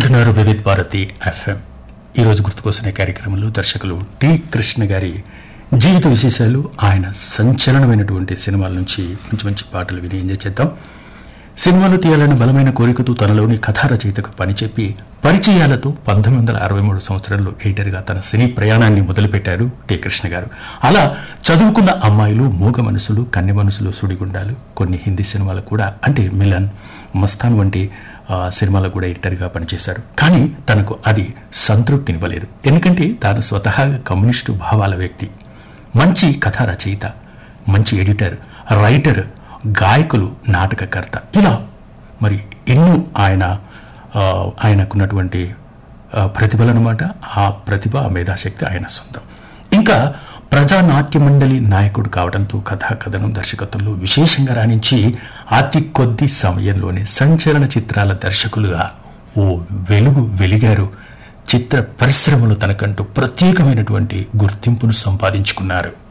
వింటున్నారు వివిధ్ భారతి ఎఫ్ఎం ఈరోజు గుర్తుకొస్తున్న కార్యక్రమంలో దర్శకులు టి కృష్ణ గారి జీవిత విశేషాలు ఆయన సంచలనమైనటువంటి సినిమాల నుంచి మంచి మంచి పాటలు విని ఎంజాయ్ చేద్దాం సినిమాలు తీయాలన్న బలమైన కోరికతో తనలోని కథా రచయితకు పనిచెప్పి పరిచయాలతో పంతొమ్మిది వందల అరవై మూడు సంవత్సరంలో ఎడిటర్గా తన సినీ ప్రయాణాన్ని మొదలుపెట్టారు టి కృష్ణ గారు అలా చదువుకున్న అమ్మాయిలు మూగ మనసులు కన్నె మనసులు సుడిగుండాలు కొన్ని హిందీ సినిమాలు కూడా అంటే మిలన్ మస్తాన్ వంటి ఆ, సినిమాలకు కూడా ఎడిటర్గా పనిచేశారు కానీ తనకు అది సంతృప్తినివ్వలేదు ఎందుకంటే తాను స్వతహాగా కమ్యూనిస్టు భావాల వ్యక్తి మంచి కథా రచయిత మంచి ఎడిటర్ రైటర్ గాయకులు నాటకకర్త ఇలా మరి ఎన్నో ఆయన ఆ, ఆయనకున్నటువంటి ఆ, ప్రతిభలు అనమాట ఆ ప్రతిభ ఆ మేధాశక్తి ఆయన సొంతం ఇంకా ప్రజానాట్య మండలి నాయకుడు కావడంతో కథా కథనం దర్శకత్వంలో విశేషంగా రాణించి అతి కొద్ది సమయంలోనే సంచలన చిత్రాల దర్శకులుగా ఓ వెలుగు వెలిగారు చిత్ర పరిశ్రమలో తనకంటూ ప్రత్యేకమైనటువంటి గుర్తింపును సంపాదించుకున్నారు